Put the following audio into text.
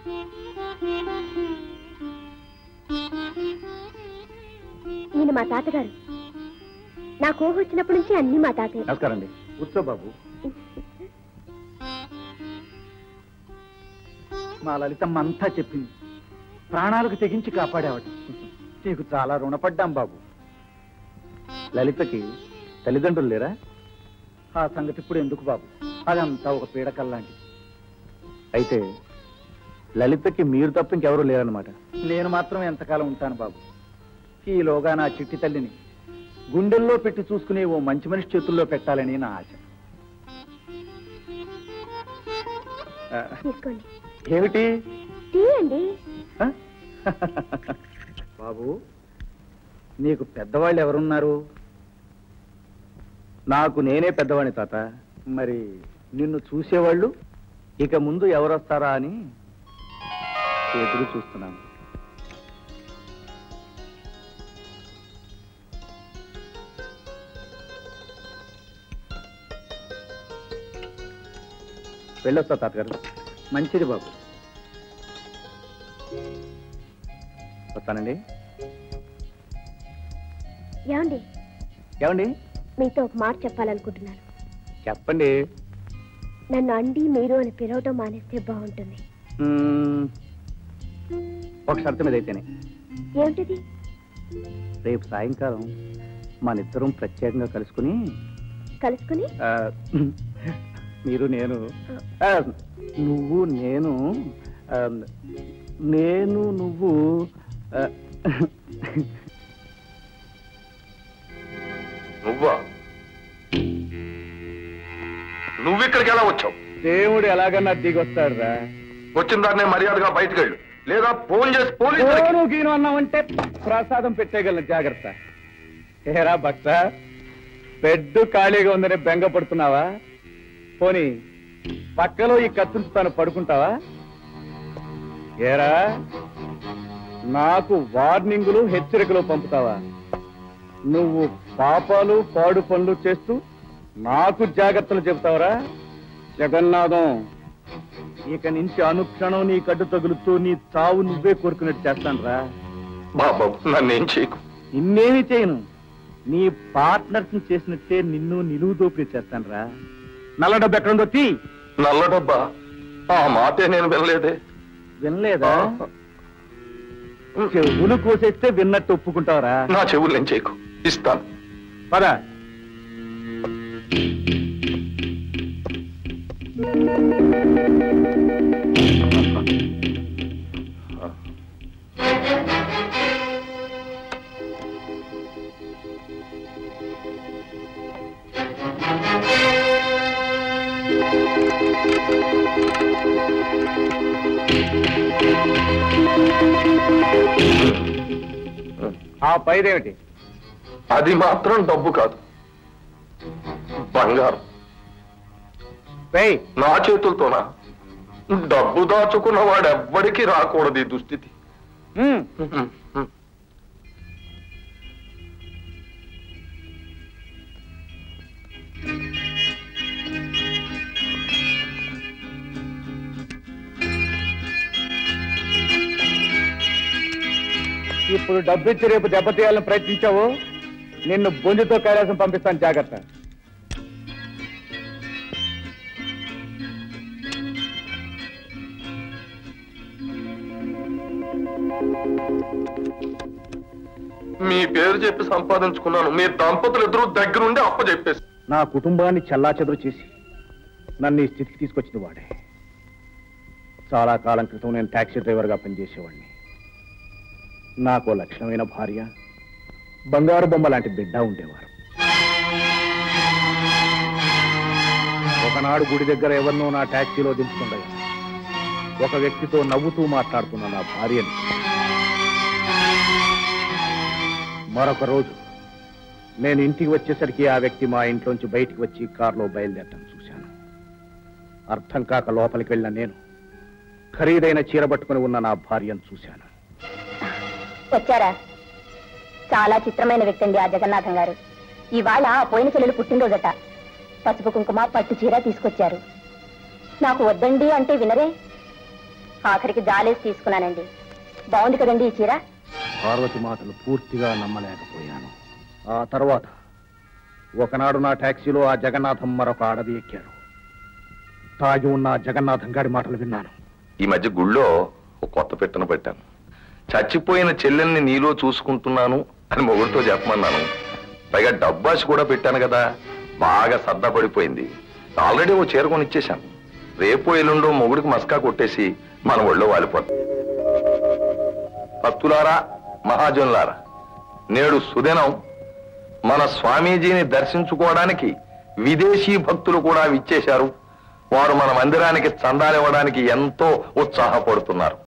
ఈయన మా తాతగారు నాకు ఊహ వచ్చినప్పటి నుంచి అన్ని మా తాతయ్య నమస్కారం అండి కూర్చో బాబు మా లలితమ్మ అంతా చెప్పింది ప్రాణాలకు తెగించి కాపాడేవాడు నీకు చాలా రుణపడ్డాం బాబు లలితకి తల్లిదండ్రులు లేరా ఆ సంగతి ఇప్పుడు ఎందుకు బాబు అదంతా ఒక పీడకల్లాంటిది అయితే లలితకి మీరు తప్ప ఇంకెవరూ లేరన్నమాట నేను మాత్రం ఎంతకాలం ఉంటాను బాబు ఈలోగా నా చిట్టి తల్లిని గుండెల్లో పెట్టి చూసుకునే ఓ మంచి మనిషి చేతుల్లో పెట్టాలని నా ఆశ ఆ, తీసుకోండి ఏమిటి టీ అండి ఆ? బాబు నీకు పెద్దవాళ్ళు ఎవరున్నారు నాకు నేనే పెద్దవాడిని తాత మరి నిన్ను చూసేవాళ్ళు ఇక ముందు ఎవరొస్తారా అని ఎదురు చూస్తున్నాను వెళ్ళొస్తా తాతగారు మంచిది బాబు వస్తానండి ఏమండి ఏమండి మీతో ఒక మాట చెప్పాలనుకుంటున్నాను చెప్పండి నన్ను అండి మీరు అని పిలవటం మానేస్తే బాగుంటుంది మ్మ్. ఒక షరతు మీద అయితేనే ఏమిటిది రేపు సాయంకాలం మనిద్దరం ప్రత్యేకంగా కలుసుకుని కలుసుకుని ఆ, మీరు నేను ఆ, నువ్వు నేను ఆ, నేను నువ్వు ఆ, నువ్వా నువ్విక్కడికి ఎలా వచ్చావు దేవుడు ఎలాగన్నా దిగొస్తాడు రా వచ్చిన దాన్నే మర్యాదగా బయటకు వెళ్ళు లేదా ఫోన్ చేసి పోలీసులకి ఫోను గీను అన్నామంటే ప్రసాదం పెట్టేయగలను జాగ్రత్త ఏరా భక్త బెడ్ ఖాళీగా ఉందని బెంగ పడుతున్నావా పోనీ పక్కలో ఈ కత్తిని తాను పడుకుంటావా ఏరా నాకు వార్నింగులు హెచ్చరికలు పంపుతావా నువ్వు పాపాలు పాడు పనులు చేస్తూ నాకు జాగ్రత్తలు చెబుతావరా జగన్నాథం ఇక నుంచి అనుక్షణం నీ కడ్డు తగులుతూ నీ చావు నువ్వే కోరుకున్నట్టు చేస్తాను రా బాబు నన్నేం చేయకు నిన్నేమి చేయను నీ పార్ట్నర్స్ చేసినట్టే నిన్ను నిలువు దోపిడీ చేస్తాను రా నల్ల డబ్బు ఎక్కడుందో తీ నల్ల డబ్బా ఆ మాటే నేను వినలేదే వినలేదా చెవులు కోసేస్తే విన్నట్టు ఒప్పుకుంటావరా నా చెవులు నేను చేయకు ఇస్తాను పద ఆ పైదేమిటి అది మాత్రం డబ్బు కాదు బంగారం పై నా చేతులతోనా డబ్బు దాచుకున్న వాడు ఎవ్వడికి రాకూడదు ఈ దుస్థితి ఇప్పుడు డబ్బు ఇచ్చి రేపు దెబ్బతీయాలని ప్రయత్నించావు నిన్ను బొంజుతో కైలాసం పంపిస్తాను జాగ్రత్త మీ పేరు చెప్పి సంపాదించుకున్నాను మీ దంపతులు ఇద్దరు దగ్గరుండి అప్ప చెప్పేసి నా కుటుంబాన్ని చెల్లాచెదురు చేసి నన్ను ఈ స్థితికి తీసుకొచ్చిన వాడే చాలా కాలం క్రితం నేను టాక్సీ డ్రైవర్గా పనిచేసేవాడిని నాకు లక్షణమైన భార్య బంగారు బొమ్మ లాంటి బిడ్డ ఉండేవారు ఒకనాడు గుడి దగ్గర ఎవరినో నా టాక్సీలో దించుతుండగా ఒక వ్యక్తితో నవ్వుతూ మాట్లాడుతున్న నా భార్యని మరొక రోజు నేను ఇంటికి వచ్చేసరికి ఆ వ్యక్తి మా ఇంట్లోంచి బయటికి వచ్చి కారులో బయలుదేరటం చూశాను అర్థం కాక లోపలికి వెళ్ళిన నేను ఖరీదైన చీర పట్టుకుని ఉన్న నా భార్యను చూశాను వచ్చారా చాలా చిత్రమైన వ్యక్తి అండి ఆ జగన్నాథం గారు ఇవాళ ఆ పోయిన చెల్లెలు పుట్టినరోజట పసుపు కుంకుమ పట్టు చీర తీసుకొచ్చారు నాకు వద్దండి అంటే వినరే ఆఖరికి జాలేసి తీసుకున్నానండి బాగుంది కదండి ఈ చీర పార్వతి మాటలు పూర్తిగా నమ్మలేకపోయాను ఆ తర్వాత ఒకనాడు నా టాక్సీలో ఆ జగన్నాథం మరొక ఆడది ఎక్కారు తాగి ఉన్న ఆ జగన్నాథం గాడి మాటలు విన్నాను ఈ మధ్య గుళ్ళో ఒక కొత్త పెట్టన పెట్టాను చచ్చిపోయిన చెల్లెల్ని నీలో చూసుకుంటున్నాను అని మొగుడితో చెప్పమన్నాను పైగా డబ్బాసి కూడా పెట్టాను కదా బాగా సర్దపడిపోయింది ఆల్రెడీ ఓ చీర కొని ఇచ్చేశాను రేపు ఎల్లుండో మొగుడికి మస్కా కొట్టేసి మన ఒళ్ళో వాలిపోతాం భక్తులారా మహాజనులారా నేడు సుదినం మన స్వామీజీని దర్శించుకోవడానికి విదేశీ భక్తులు కూడా విచ్చేశారు వారు మన మందిరానికి చందాలివ్వడానికి ఎంతో ఉత్సాహపడుతున్నారు